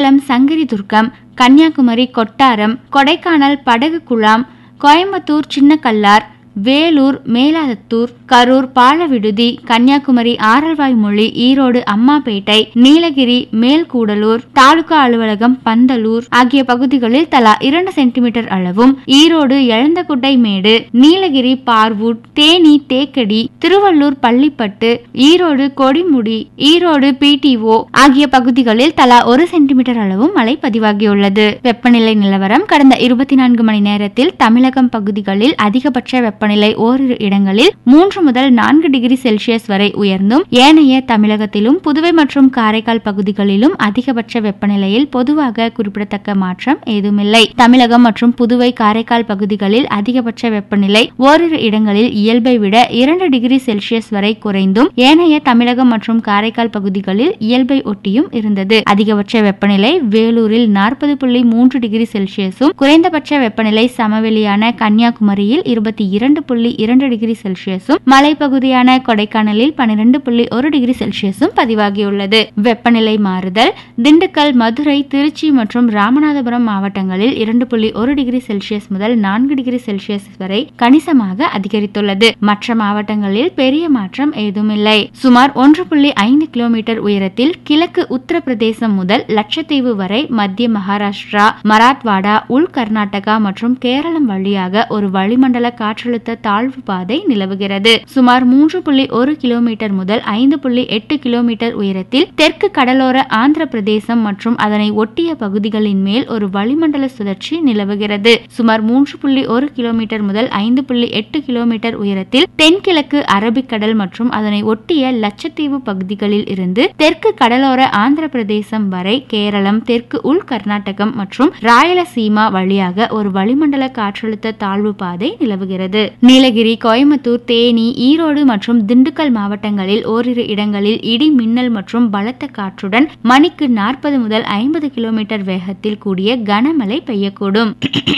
ராமேஸ்வரம் சங்கரி துர்க்கம் கன்னியாகுமரி கொட்டாரம் கொடைக்கானல் படகு குழாம் கோயம்புத்தூர் சின்னக்கல்லார் வேலூர் மேலாதத்தூர் கரூர் பாலவிடுதி கன்னியாகுமரி ஆரல்வாய்மொழி ஈரோடு அம்மாப்பேட்டை நீலகிரி மேல்கூடலூர் தாலுகா அலுவலகம் பந்தலூர் ஆகிய பகுதிகளில் தலா இரண்டு சென்டிமீட்டர் அளவும் ஈரோடு எழந்தகுட்டை மேடு நீலகிரி பார்வூட் தேனி தேக்கடி திருவள்ளூர் பள்ளிப்பட்டு ஈரோடு கொடிமுடி ஈரோடு பிடிஓ ஆகிய பகுதிகளில் தலா ஒரு சென்டிமீட்டர் அளவும் மழை பதிவாகியுள்ளது வெப்பநிலை நிலவரம் கடந்த இருபத்தி நான்கு மணி நேரத்தில் தமிழகம் பகுதிகளில் அதிகபட்ச வெப்பநிலை ஓரிரு இடங்களில் மூன்று முதல் நான்கு டிகிரி செல்சியஸ் வரை உயர்ந்தும் ஏனைய தமிழகத்திலும் புதுவை மற்றும் காரைக்கால் பகுதிகளிலும் அதிகபட்ச வெப்பநிலையில் பொதுவாக குறிப்பிடத்தக்க மாற்றம் ஏதுமில்லை தமிழகம் மற்றும் புதுவை காரைக்கால் பகுதிகளில் அதிகபட்ச வெப்பநிலை ஓரிரு இடங்களில் இயல்பை விட இரண்டு டிகிரி செல்சியஸ் வரை குறைந்தும் ஏனைய தமிழகம் மற்றும் காரைக்கால் பகுதிகளில் இயல்பை ஒட்டியும் இருந்தது அதிகபட்ச வெப்பநிலை வேலூரில் நாற்பது புள்ளி மூன்று டிகிரி செல்சியஸும் குறைந்தபட்ச வெப்பநிலை சமவெளியான கன்னியாகுமரியில் இருபத்தி இரண்டு புள்ளி இரண்டு டிகிரி செல்சியஸும் மலைப்பகுதியான கொடைக்கானலில் பன்னிரண்டு புள்ளி ஒரு டிகிரி செல்சியஸும் பதிவாகியுள்ளது வெப்பநிலை மாறுதல் திண்டுக்கல் மதுரை திருச்சி மற்றும் ராமநாதபுரம் மாவட்டங்களில் இரண்டு புள்ளி ஒரு டிகிரி செல்சியஸ் முதல் நான்கு டிகிரி செல்சியஸ் வரை கணிசமாக அதிகரித்துள்ளது மற்ற மாவட்டங்களில் பெரிய மாற்றம் ஏதுமில்லை சுமார் ஒன்று புள்ளி ஐந்து கிலோமீட்டர் உயரத்தில் கிழக்கு உத்தரப்பிரதேசம் முதல் லட்சத்தீவு வரை மத்திய மகாராஷ்டிரா மராத்வாடா உள் கர்நாடகா மற்றும் கேரளம் வழியாக ஒரு வளிமண்டல காற்றழுத்த தாழ்வு பாதை நிலவுகிறது சுமார் மூன்று புள்ளி ஒரு கிலோமீட்டர் முதல் ஐந்து புள்ளி எட்டு கிலோமீட்டர் உயரத்தில் தெற்கு கடலோர ஆந்திர பிரதேசம் மற்றும் அதனை ஒட்டிய பகுதிகளின் மேல் ஒரு வளிமண்டல சுழற்சி நிலவுகிறது சுமார் மூன்று புள்ளி ஒரு கிலோமீட்டர் முதல் ஐந்து புள்ளி எட்டு கிலோமீட்டர் உயரத்தில் தென்கிழக்கு அரபிக்கடல் மற்றும் அதனை ஒட்டிய லட்சத்தீவு பகுதிகளில் இருந்து தெற்கு கடலோர ஆந்திர பிரதேசம் வரை கேரளம் தெற்கு உள் கர்நாடகம் மற்றும் ராயலசீமா வழியாக ஒரு வளிமண்டல காற்றழுத்த தாழ்வு பாதை நிலவுகிறது நீலகிரி கோயம்புத்தூர் தேனி ஈரோடு மற்றும் திண்டுக்கல் மாவட்டங்களில் ஓரிரு இடங்களில் இடி மின்னல் மற்றும் பலத்த காற்றுடன் மணிக்கு நாற்பது முதல் ஐம்பது கிலோமீட்டர் வேகத்தில் கூடிய கனமழை பெய்யக்கூடும்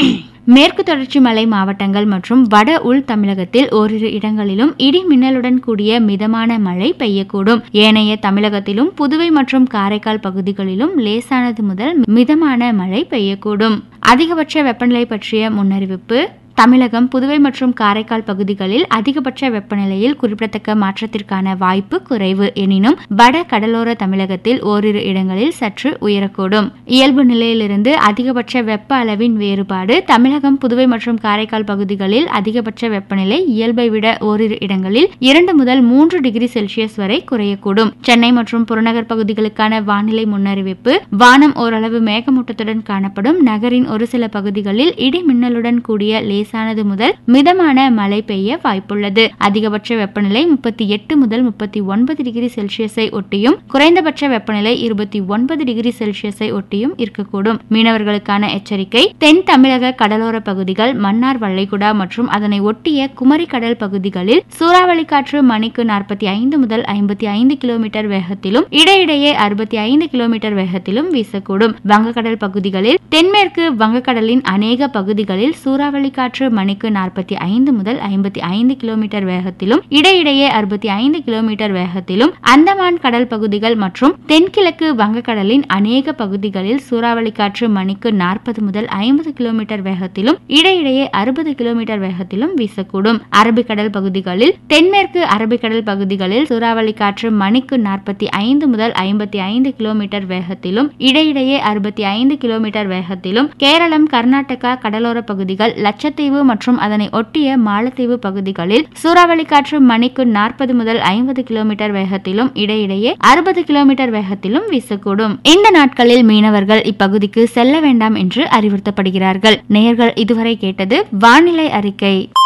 மேற்கு தொடர்ச்சி மலை மாவட்டங்கள் மற்றும் வட உள் தமிழகத்தில் ஓரிரு இடங்களிலும் இடி மின்னலுடன் கூடிய மிதமான மழை பெய்யக்கூடும் ஏனைய தமிழகத்திலும் புதுவை மற்றும் காரைக்கால் பகுதிகளிலும் லேசானது முதல் மிதமான மழை பெய்யக்கூடும் அதிகபட்ச வெப்பநிலை பற்றிய முன்னறிவிப்பு தமிழகம் புதுவை மற்றும் காரைக்கால் பகுதிகளில் அதிகபட்ச வெப்பநிலையில் குறிப்பிடத்தக்க மாற்றத்திற்கான வாய்ப்பு குறைவு எனினும் வட கடலோர தமிழகத்தில் ஓரிரு இடங்களில் சற்று உயரக்கூடும் இயல்பு நிலையிலிருந்து அதிகபட்ச வெப்ப அளவின் வேறுபாடு தமிழகம் புதுவை மற்றும் காரைக்கால் பகுதிகளில் அதிகபட்ச வெப்பநிலை இயல்பை விட ஓரிரு இடங்களில் இரண்டு முதல் மூன்று டிகிரி செல்சியஸ் வரை குறையக்கூடும் சென்னை மற்றும் புறநகர் பகுதிகளுக்கான வானிலை முன்னறிவிப்பு வானம் ஓரளவு மேகமூட்டத்துடன் காணப்படும் நகரின் ஒரு சில பகுதிகளில் இடி மின்னலுடன் கூடிய லேசானது முதல் மிதமான மழை பெய்ய வாய்ப்புள்ளது அதிகபட்ச வெப்பநிலை முப்பத்தி எட்டு முதல் முப்பத்தி ஒன்பது டிகிரி செல்சியஸை ஒட்டியும் குறைந்தபட்ச வெப்பநிலை இருபத்தி ஒன்பது டிகிரி செல்சியஸை ஒட்டியும் இருக்கக்கூடும் மீனவர்களுக்கான எச்சரிக்கை தென் தமிழக கடலோர பகுதிகள் மன்னார் வளைகுடா மற்றும் அதனை ஒட்டிய குமரி கடல் பகுதிகளில் சூறாவளி காற்று மணிக்கு நாற்பத்தி ஐந்து முதல் ஐம்பத்தி ஐந்து கிலோமீட்டர் வேகத்திலும் இடையிடையே அறுபத்தி ஐந்து கிலோமீட்டர் வேகத்திலும் வீசக்கூடும் வங்கக்கடல் பகுதிகளில் தென்மேற்கு வங்கக்கடலின் அநேக பகுதிகளில் சூறாவளி காற்று மணிக்கு நாற்பத்தி ஐந்து முதல் ஐம்பத்தி ஐந்து கிலோமீட்டர் வேகத்திலும் இடையிடையே அறுபத்தி ஐந்து கிலோமீட்டர் வேகத்திலும் அந்தமான் கடல் பகுதிகள் மற்றும் தென்கிழக்கு வங்கக்கடலின் அநேக பகுதிகளில் சூறாவளி காற்று மணிக்கு நாற்பது முதல் ஐம்பது கிலோமீட்டர் வேகத்திலும் இடையிடையே அறுபது கிலோமீட்டர் வேகத்திலும் வீசக்கூடும் அரபிக்கடல் பகுதிகளில் தென்மேற்கு அரபிக்கடல் பகுதிகளில் சூறாவளி காற்று மணிக்கு நாற்பத்தி ஐந்து முதல் ஐம்பத்தி ஐந்து கிலோமீட்டர் வேகத்திலும் இடையிடையே அறுபத்தி ஐந்து கிலோமீட்டர் வேகத்திலும் கேரளம் கர்நாடகா கடலோர பகுதிகள் லட்சத்தீவு மற்றும் அதனை ஒட்டிய மாலத்தீவு பகுதிகளில் சூறாவளி காற்று மணிக்கு நாற்பது முதல் ஐம்பது கிலோமீட்டர் வேகத்திலும் இடையிடையே அறுபது கிலோமீட்டர் வேகத்திலும் வீசக்கூடும் இந்த நாட்களில் மீனவர்கள் இப்பகுதிக்கு செல்ல வேண்டாம் என்று அறிவுறுத்தப்படுகிறார்கள் நேயர்கள் இதுவரை கேட்டது வானிலை அறிக்கை